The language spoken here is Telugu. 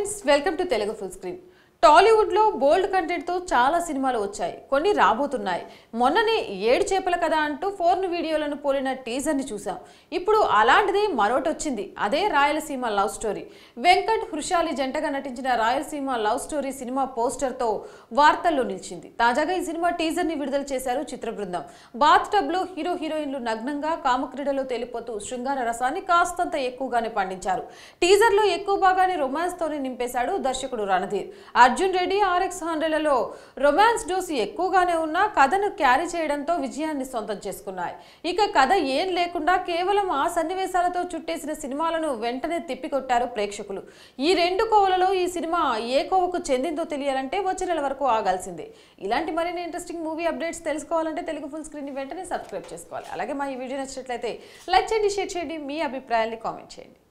friends welcome to Telugu full screen టాలీవుడ్లో బోల్డ్ కంటెంట్తో చాలా సినిమాలు వచ్చాయి కొన్ని రాబోతున్నాయి మొన్ననే ఏడు చేపల కథ అంటూ ఫోర్న్ వీడియోలను పోలిన టీజర్ని చూసాం ఇప్పుడు అలాంటిదే మరొకటి వచ్చింది అదే రాయలసీమ లవ్ స్టోరీ వెంకట్ హృషాలి జంటగా నటించిన రాయలసీమ లవ్ స్టోరీ సినిమా పోస్టర్తో వార్తల్లో నిలిచింది తాజాగా ఈ సినిమా టీజర్ని విడుదల చేశారు చిత్ర బృందం బాత్ టబ్లో హీరో హీరోయిన్లు నగ్నంగా కామక్రీడలో తేలిపోతూ శృంగార రసాన్ని కాస్తంత ఎక్కువగానే పండించారు టీజర్లో ఎక్కువ భాగాన్ని రొమాన్స్తోనే నింపేశాడు దర్శకుడు రణధీర్ అర్జున్ రెడ్డి ఆర్ఎక్స్ హండ్రెడ్లలో రొమాన్స్ డోసు ఎక్కువగానే ఉన్నా కథను క్యారీ చేయడంతో విజయాన్ని సొంతం చేసుకున్నాయి ఇక కథ ఏం లేకుండా కేవలం ఆ సన్నివేశాలతో చుట్టేసిన సినిమాలను వెంటనే తిప్పికొట్టారు ప్రేక్షకులు ఈ రెండు కోవలలో ఈ సినిమా ఏ కోవకు చెందిందో తెలియాలంటే వచ్చే నెల వరకు ఆగాల్సిందే ఇలాంటి మరిన్ని ఇంట్రెస్టింగ్ మూవీ అప్డేట్స్ తెలుసుకోవాలంటే తెలుగు ఫుల్ స్క్రీన్ వెంటనే సబ్స్క్రైబ్ చేసుకోవాలి అలాగే మా ఈ వీడియో నచ్చినట్లయితే లైక్ చేయండి షేర్ చేయండి మీ అభిప్రాయాల్ని కామెంట్ చేయండి